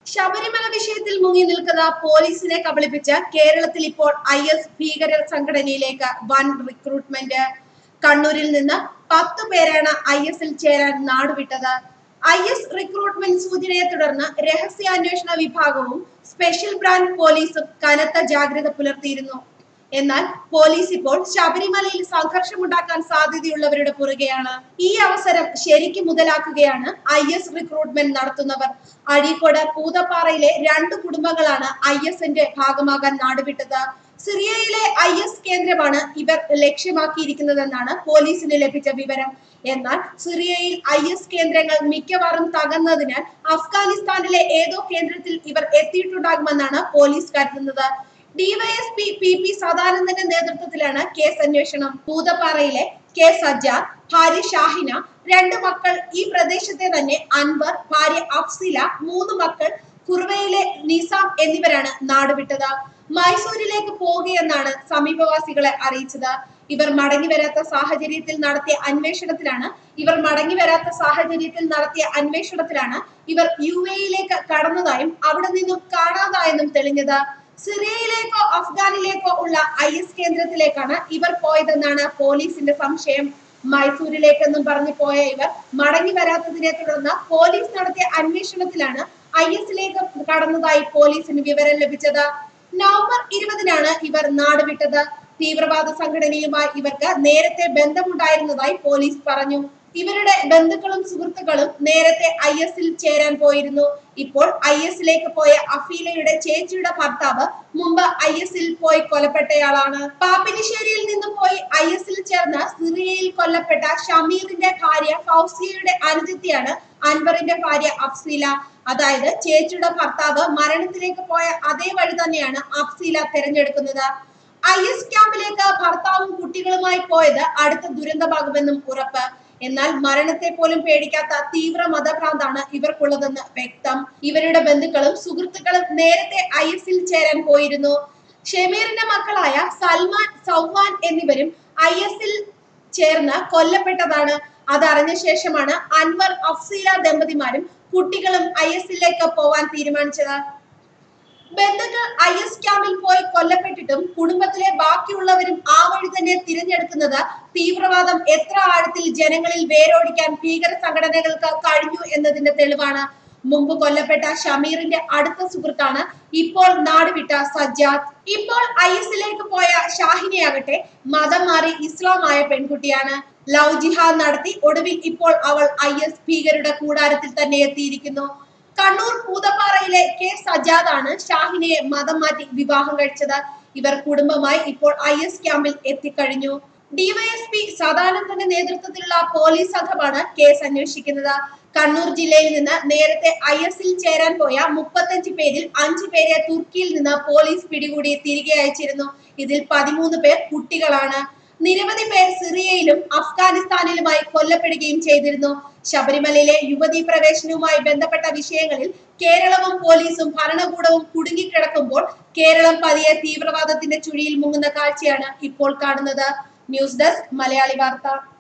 ശബരിമല വിഷയത്തിൽ മുങ്ങി നിൽക്കുന്ന പോലീസിനെ കബളിപ്പിച്ച് കേരളത്തിൽ ഇപ്പോൾ ഐ എസ് ഭീകര സംഘടനയിലേക്ക് വൻ റിക്രൂട്ട്മെന്റ് കണ്ണൂരിൽ നിന്ന് പത്ത് പേരാണ് ഐ എസിൽ ചേരാൻ നാടുവിട്ടത് ഐ എസ് റിക്രൂട്ട്മെന്റ് സൂചനയെ തുടർന്ന് രഹസ്യാന്വേഷണ വിഭാഗവും സ്പെഷ്യൽ ബ്രാഞ്ച് പോലീസും കനത്ത ജാഗ്രത പുലർത്തിയിരുന്നു എന്നാൽ പോലീസ് ഇപ്പോൾ ശബരിമലയിൽ സംഘർഷമുണ്ടാക്കാൻ സാധ്യതയുള്ളവരുടെ പുറകെയാണ് ഈ അവസരം ശരിക്കും മുതലാക്കുകയാണ് ഐ എസ് റിക്രൂട്ട്മെന്റ് നടത്തുന്നവർ അഴീക്കോട് പൂതപ്പാറയിലെ രണ്ട് കുടുംബങ്ങളാണ് ഐ എസിന്റെ ഭാഗമാകാൻ നാടുവിട്ടത് സിറിയയിലെ ഐ എസ് കേന്ദ്രമാണ് ഇവർ ലക്ഷ്യമാക്കിയിരിക്കുന്നതെന്നാണ് പോലീസിന് ലഭിച്ച വിവരം എന്നാൽ സിറിയയിൽ ഐ എസ് കേന്ദ്രങ്ങൾ മിക്കവാറും തകർന്നതിനാൽ അഫ്ഗാനിസ്ഥാനിലെ ഏതോ കേന്ദ്രത്തിൽ ഇവർ എത്തിയിട്ടുണ്ടാകുമെന്നാണ് പോലീസ് കരുതുന്നത് ഡിവൈഎസ്പി പി പി സദാനന്ദന്റെ നേതൃത്വത്തിലാണ് കേസ് അന്വേഷണം പൂതപ്പാറയിലെ കെ സജ്ജാർ ഭാര്യ ഷാഹിന രണ്ട് മക്കൾ ഈ പ്രദേശത്തെ തന്നെ അൻവർ ഭാര്യ അഫ്സില മൂന്ന് മക്കൾ കുർവയിലെ നിസാം എന്നിവരാണ് നാടുവിട്ടത് മൈസൂരിലേക്ക് പോവുകയെന്നാണ് സമീപവാസികളെ അറിയിച്ചത് ഇവർ മടങ്ങി വരാത്ത സാഹചര്യത്തിൽ നടത്തിയ അന്വേഷണത്തിലാണ് ഇവർ മടങ്ങി വരാത്ത സാഹചര്യത്തിൽ നടത്തിയ അന്വേഷണത്തിലാണ് ഇവർ യു എയിലേക്ക് കടന്നതായും അവിടെ നിന്നും കാണാതായെന്നും തെളിഞ്ഞത് സിറിയയിലേക്കോ അഫ്ഗാനിലേക്കോ ഉള്ള ഐ എസ് കേന്ദ്രത്തിലേക്കാണ് ഇവർ പോയതെന്നാണ് പോലീസിന്റെ സംശയം മൈസൂരിലേക്കെന്നും പറഞ്ഞു പോയ ഇവർ മടങ്ങി വരാത്തതിനെ തുടർന്ന് പോലീസ് നടത്തിയ അന്വേഷണത്തിലാണ് ഐ എസിലേക്ക് കടന്നതായി പോലീസിന് വിവരം ലഭിച്ചത് നവംബർ ഇരുപതിനാണ് ഇവർ നാടുവിട്ടത് തീവ്രവാദ സംഘടനയുമായി ഇവർക്ക് നേരത്തെ ബന്ധമുണ്ടായിരുന്നതായി പോലീസ് പറഞ്ഞു ഇവരുടെ ബന്ധുക്കളും സുഹൃത്തുക്കളും നേരത്തെ ഐ എസിൽ ചേരാൻ പോയിരുന്നു ഇപ്പോൾ ഐ എസിലേക്ക് പോയ അഫീലയുടെ ചേച്ചിയുടെ ഭർത്താവ് മുമ്പ് ഐ എസിൽ പോയി കൊലപ്പെട്ടയാളാണ് പാപ്പിനിശ്ശേരിയിൽ നിന്ന് പോയി ഐ എസിൽ ചേർന്ന് സിറിയയിൽ കൊല്ലപ്പെട്ട ഷമീറിന്റെ ഭാര്യ ഫൗസിയയുടെ അനുജത്തിയാണ് അൻവറിന്റെ ഭാര്യ അഫ്സീല അതായത് ചേച്ചിയുടെ ഭർത്താവ് മരണത്തിലേക്ക് പോയ അതേ വഴി തന്നെയാണ് അഫ്സീല തെരഞ്ഞെടുക്കുന്നത് ഐ എസ് ക്യാമ്പിലേക്ക് ഭർത്താവും കുട്ടികളുമായി പോയത് അടുത്ത ദുരന്തമാകുമെന്നും ഉറപ്പ് എന്നാൽ മരണത്തെ പോലും പേടിക്കാത്ത തീവ്ര മതഭ്രാന്താണ് ഇവർക്കുള്ളതെന്ന് വ്യക്തം ഇവരുടെ ബന്ധുക്കളും സുഹൃത്തുക്കളും നേരത്തെ ഐ എസിൽ ചേരാൻ പോയിരുന്നു ഷെമീറിന്റെ മക്കളായ സൽമാൻ സൗവാൻ എന്നിവരും ഐ എസിൽ ചേർന്ന് കൊല്ലപ്പെട്ടതാണ് അതറിഞ്ഞ ശേഷമാണ് അൻവർ അഫ്സീല ദമ്പതിമാരും കുട്ടികളും ഐ എസിലേക്ക് പോവാൻ തീരുമാനിച്ചത് ബന്ധുക്കൾ ഐ എസ് ക്യാമ്പിൽ പോയി കൊല്ലപ്പെട്ടിട്ടും കുടുംബത്തിലെ ബാക്കിയുള്ളവരും ആ വഴി തന്നെ തിരഞ്ഞെടുക്കുന്നത് തീവ്രവാദം എത്ര ആഴത്തിൽ ജനങ്ങളിൽ വേരോടിക്കാൻ ഭീകര സംഘടനകൾക്ക് കഴിഞ്ഞു എന്നതിന്റെ തെളിവാണ് മുമ്പ് കൊല്ലപ്പെട്ട ഷമീറിന്റെ അടുത്ത സുഹൃത്താണ് ഇപ്പോൾ നാടുവിട്ട സജ്ജാദ് ഇപ്പോൾ ഐ എസിലേക്ക് പോയ ഷാഹിനെയാകട്ടെ മതം മാറി ഇസ്ലാമായ പെൺകുട്ടിയാണ് ലവ് ജിഹാദ് നടത്തി ഒടുവിൽ ഇപ്പോൾ അവൾ ഐ എസ് ഭീകരുടെ കൂടാരത്തിൽ തന്നെ എത്തിയിരിക്കുന്നു കണ്ണൂർ പൂതപ്പാറയിലെ കെ സജാദാണ് ഷാഹിനെ മതം മാറ്റി വിവാഹം കഴിച്ചത് ഇവർ കുടുംബമായി ഇപ്പോൾ ഐ എസ് ക്യാമ്പിൽ എത്തിക്കഴിഞ്ഞു ഡിവൈഎസ്പി സദാനന്ദന്റെ നേതൃത്വത്തിലുള്ള പോലീസ് സംഘമാണ് കേസ് അന്വേഷിക്കുന്നത് കണ്ണൂർ ജില്ലയിൽ നിന്ന് നേരത്തെ ഐ എസിൽ ചേരാൻ പോയ മുപ്പത്തഞ്ച് പേരിൽ അഞ്ചു പേരെ തുർക്കിയിൽ നിന്ന് പോലീസ് പിടികൂടി തിരികെ അയച്ചിരുന്നു ഇതിൽ പതിമൂന്ന് പേർ കുട്ടികളാണ് നിരവധി പേർ സിറിയയിലും അഫ്ഗാനിസ്ഥാനിലുമായി കൊല്ലപ്പെടുകയും ചെയ്തിരുന്നു ശബരിമലയിലെ യുവതീ പ്രവേശനവുമായി ബന്ധപ്പെട്ട വിഷയങ്ങളിൽ കേരളവും പോലീസും ഭരണകൂടവും കുടുങ്ങിക്കിടക്കുമ്പോൾ കേരളം പതിയെ തീവ്രവാദത്തിന്റെ ചുഴിയിൽ മുങ്ങുന്ന കാഴ്ചയാണ് ഇപ്പോൾ കാണുന്നത് ന്യൂസ് ഡെസ്ക് മലയാളി വാർത്ത